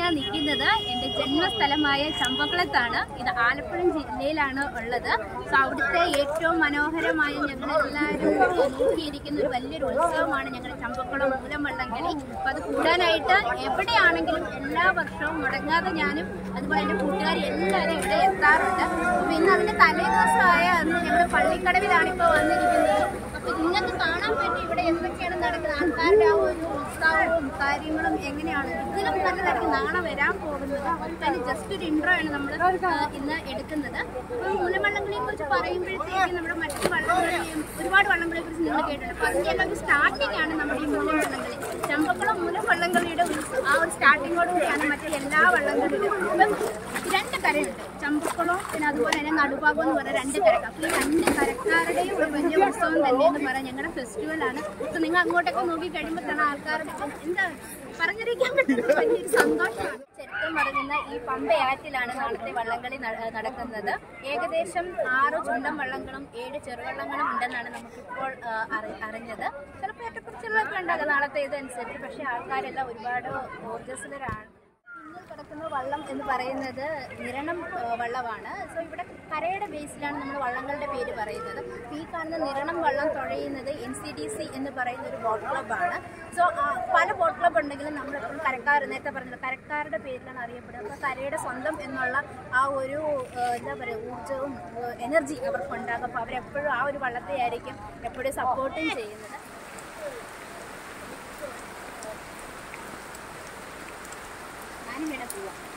നിൽക്കുന്നത് എൻ്റെ ജന്മസ്ഥലമായ ചമ്പക്കുളത്താണ് ഇത് ആലപ്പുഴ ജില്ലയിലാണ് ഉള്ളത് സോ അവിടുത്തെ ഏറ്റവും മനോഹരമായ ഞങ്ങൾ എല്ലാവരും നോക്കിയിരിക്കുന്ന ഒരു വലിയൊരു ഉത്സവമാണ് ഞങ്ങളുടെ ചമ്പക്കുളം മൂലംവള്ളംകളി അപ്പോൾ അത് കൂടാനായിട്ട് എവിടെയാണെങ്കിലും എല്ലാ വർഷവും മുടങ്ങാതെ ഞാനും അതുപോലെ എൻ്റെ കൂട്ടുകാർ എല്ലാവരും ഇവിടെ എത്താറുണ്ട് അപ്പോൾ ഇന്ന് അതിൻ്റെ തലേദിവസമായ അന്ന് ഞങ്ങൾ പള്ളിക്കടവിലാണ് ഇപ്പോൾ വന്നിരിക്കുന്നത് അപ്പോൾ നിങ്ങൾക്ക് കാണാൻ പറ്റും ഇവിടെ എന്തൊക്കെയാണ് നടക്കുന്നത് ആൾക്കാരുടെ ആ ഒരു ഉത്സാഹവും കാര്യങ്ങളും എങ്ങനെയാണ് ഇതിലും നല്ലതായിരിക്കും നാളെ വരാൻ പോകുന്നത് അതിന് ജസ്റ്റ് ഒരു ഇൻട്രോ ആണ് നമ്മൾ ഇന്ന് എടുക്കുന്നത് അപ്പോൾ മൂലവള്ളംകളിയെ കുറിച്ച് പറയുമ്പോഴത്തേക്കും നമ്മുടെ മറ്റു വള്ളംകളിയും ഒരുപാട് വള്ളംകളിയെ കുറിച്ച് നിങ്ങൾ കേട്ടിട്ടുണ്ട് അപ്പോൾ അതിൻ്റെ എല്ലാം ഒരു സ്റ്റാർട്ടിംഗ് ആണ് നമ്മുടെ ഈ മൂലവള്ളംകളി ചമ്പക്കുളം മൂലവള്ളംകളിയുടെ ഉത്സവം ആ ഒരു സ്റ്റാർട്ടിങ്ങോട് കൂടിയാണ് മറ്റു എല്ലാ വള്ളംകളിയും ഇപ്പം രണ്ട് കരയുണ്ട് ചമ്പക്കുളം പിന്നെ അതുപോലെ തന്നെ നടുഭാഗം എന്ന് പറയുന്ന രണ്ട് കരക്ക് അപ്പോൾ ഈ രണ്ട് കരക്കാരുടെയും ഒരു വലിയ ഉത്സവം തന്നെ എന്ന് പറയാം ഞങ്ങളുടെ ഫെസ്റ്റിവലാണ് അപ്പോൾ നിങ്ങൾ അങ്ങോട്ടൊക്കെ നോക്കി കഴിയുമ്പോൾ തന്നെ ആൾക്കാരുടെ എന്താ പറഞ്ഞറിയിക്കാൻ പറ്റുന്ന വലിയൊരു സന്തോഷമാണ് ചരിത്രം പറയുന്ന ഈ പമ്പയാറ്റിലാണ് നാളത്തെ വള്ളംകളി നട- നടക്കുന്നത് ഏകദേശം ആറ് ചുണ്ടൻ വള്ളങ്ങളും ഏഴ് ചെറുവള്ളങ്ങളും ഉണ്ടെന്നാണ് നമുക്കിപ്പോൾ ആ, അറി- അറിഞ്ഞത് ചിലപ്പോൾ ഏറ്റക്കുറിച്ചുള്ളതൊക്കെ ഉണ്ടാകും നാളത്തെ ഇതനുസരിച്ച് പക്ഷേ ആൾക്കാരെല്ലാം ഒരുപാട് ഊർജ്ജസ്വലരാണ് പിന്നിൽ കിടക്കുന്ന വള്ളം എന്ന് പറയുന്നത് നിരണം ആ, വള്ളമാണ് സോ ഇവിടെ കരയുടെ ബേസിലാണ് നമ്മൾ വള്ളങ്ങളുടെ പേര് പറയുന്നത് അപ്പോൾ ഈ കാണുന്ന നിരണം വള്ളം തുഴയുന്നത് എൻ സി ഡി സി എന്ന് പറയുന്ന ഒരു ബോട്ട് ക്ലബ്ബാണ് സോ പല ബോട്ട് ക്ലബ്ബ് ഉണ്ടെങ്കിലും നമ്മളെപ്പോഴും കരക്കാർ നേരത്തെ പറഞ്ഞത് കരക്കാരുടെ പേരിലാണ് അറിയപ്പെടുന്നത് അപ്പോൾ കരയുടെ സ്വന്തം എന്നുള്ള ആ ഒരു ആ, എന്താ പറയുക ഊർജ്ജവും എനർജി അവർക്കുണ്ടാകും അപ്പോൾ അവരെപ്പോഴും ആ ഒരു വള്ളത്തെ ആയിരിക്കും എപ്പോഴും സപ്പോർട്ടും ചെയ്യുന്നത് ഞാനും വേണം പോവാം